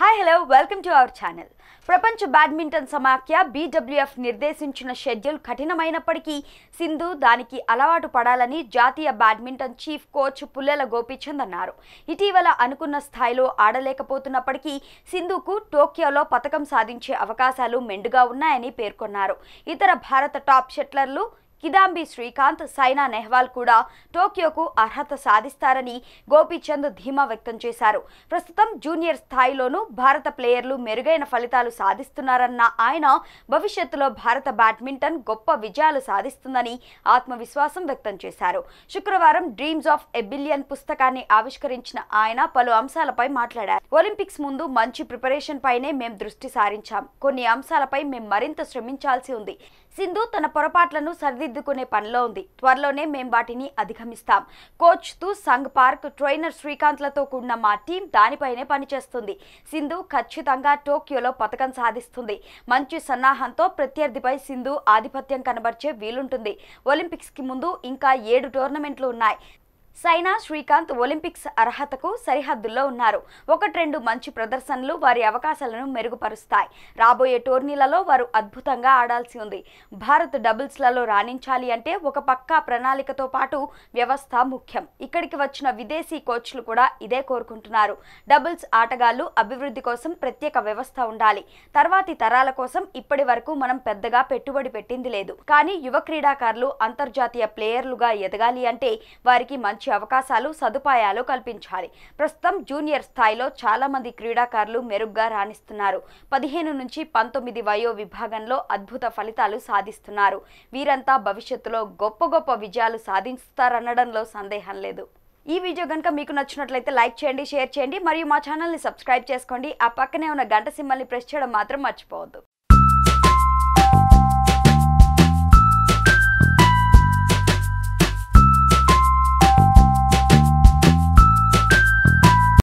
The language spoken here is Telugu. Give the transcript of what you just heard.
hi hello welcome to our channel ప్రపంచ బ్యాడ్మింటన్ సమాఖ్య బీడబ్ల్యూఎఫ్ నిర్దేశించిన షెడ్యూల్ కఠినమైనప్పటికీ సింధు దానికి అలవాటు పడాలని జాతీయ badminton chief coach Pullela Gopichand అన్నారు ఇటీవల అనుకున్న స్థాయిలో ఆడలేకపోతున్నప్పటికీ సింధుకు టోక్యోలో పతకం సాధించే అవకాశాలు మెండుగా ఉన్నాయని పేర్కొన్నారు ఇతర భారత టాప్ షట్లర్లు కిదాంబి శ్రీకాంత్ సైనా నెహ్వాల్ కూడా టోక్యోకు అర్హత సాధిస్తారని గోపీచంద్ ధీమా వ్యక్తం చేశారు ప్రస్తుతం జూనియర్ స్థాయిలోనూ భారత ప్లేయర్లు మెరుగైన ఫలితాలు సాధిస్తున్నారన్న ఆయన భవిష్యత్తులో భారత బ్యాడ్మింటన్ గొప్ప విజయాలు సాధిస్తుందని ఆత్మవిశ్వాసం వ్యక్తం చేశారు శుక్రవారం డ్రీమ్స్ ఆఫ్ ఎ బిలియన్ పుస్తకాన్ని ఆవిష్కరించిన ఆయన పలు అంశాలపై మాట్లాడారు ఒలింపిక్స్ ముందు మంచి ప్రిపరేషన్ పైనే మేం దృష్టి సారించాం కొన్ని అంశాలపై మేం మరింత శ్రమించాల్సి ఉంది సింధు తన పొరపాట్లను సరిదిద్దుకునే పనిలో ఉంది త్వరలోనే మేం వాటిని అధిగమిస్తాం coach Tae Sang Park trainer శ్రీకాంత్లతో కూడిన మా టీం దానిపైనే పనిచేస్తుంది సింధు ఖచ్చితంగా టోక్యోలో పతకం సాధిస్తుంది మంచి సన్నాహంతో ప్రత్యర్థిపై సింధు ఆధిపత్యం కనబర్చే వీలుంటుంది ఒలింపిక్స్కి ముందు ఇంకా ఏడు టోర్నమెంట్లు ఉన్నాయి సైనా శ్రీకాంత్ ఒలింపిక్స్ అర్హతకు సరిహద్దుల్లో ఉన్నారు ఒకటి రెండు మంచి ప్రదర్శనలు వారి అవకాశాలను మెరుగుపరుస్తాయి రాబోయే టోర్నీలలో వారు అద్భుతంగా ఆడాల్సి ఉంది భారత్ డబుల్స్లలో రాణించాలి అంటే ఒక పక్కా ప్రణాళికతో పాటు వ్యవస్థ ముఖ్యం ఇక్కడికి వచ్చిన విదేశీ కోచ్లు కూడా ఇదే కోరుకుంటున్నారు డబుల్స్ ఆటగాళ్లు అభివృద్ధి కోసం ప్రత్యేక వ్యవస్థ ఉండాలి తర్వాతి తరాల కోసం ఇప్పటి వరకు మనం పెద్దగా పెట్టుబడి పెట్టింది లేదు కానీ యువ క్రీడాకారులు అంతర్జాతీయ ప్లేయర్లుగా ఎదగాలి అంటే వారికి మంచి అవకాశాలు సదుపాయాలు కల్పించాలి ప్రస్తుతం జూనియర్ స్థాయిలో చాలా మంది క్రీడాకారులు మెరుగ్గా రాణిస్తున్నారు పదిహేను నుంచి పంతొమ్మిది వయో విభాగంలో అద్భుత ఫలితాలు సాధిస్తున్నారు వీరంతా భవిష్యత్తులో గొప్ప గొప్ప విజయాలు సాధిస్తారనడంలో సందేహం లేదు ఈ వీడియో కనుక మీకు నచ్చినట్లయితే లైక్ చేయండి షేర్ చేయండి మరియు మా ఛానల్ని సబ్స్క్రైబ్ చేసుకోండి ఆ పక్కనే ఉన్న గంట సింబల్ని ప్రెస్ చేయడం మాత్రం మర్చిపోవద్దు